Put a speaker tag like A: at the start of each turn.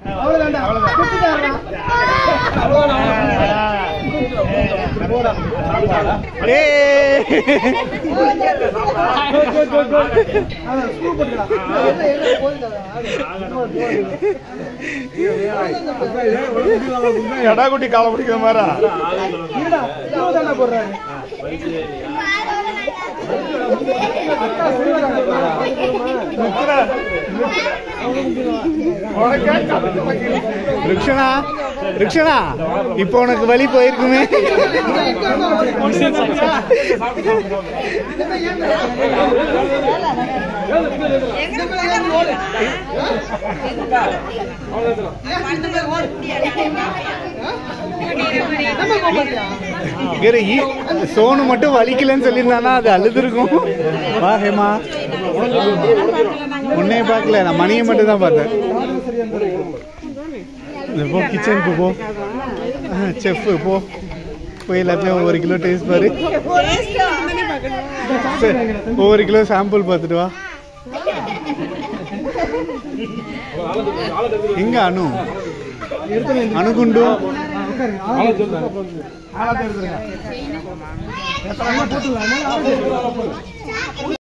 A: அவ்வளவுதான்டா குத்திட்டாருடா. அதான், screw போட்டுடா. என்ன, என்ன, போதுடா.
B: எடா குட்டி காலை பிடிக்கிற மாதிரி
A: இருடா, screw தான்டா போடுறாரு. அக்கா, screw தான்டா போடுறாரு.
B: ரிக்ஷனா ரிக்ஷனா இப்போ உனக்கு வலி போயிருக்குமே இரு, ஈ- சோனு மட்டும் வலிக்கலன்னு சொல்லியிருந்தானா அது அழுதுருக்கும் வா ஹேமா உன்னைய பார்க்கல நான் மணியை மட்டும் தான் பார்த்தேன் இந்த போ கிச்சனுக்கு போ செஃப் போ போய் எல்லாத்தையும் ஒவ்வொரு கிலோ டேஸ்ட் பாரு சரி, ஒவ்வொரு கிலோ சாம்பிள் பார்த்துட்டு வா எங்க அனு அணுகுண்டு
A: ஆளா தெரியுதுங்க. எத்தனை போட்டுடலாம்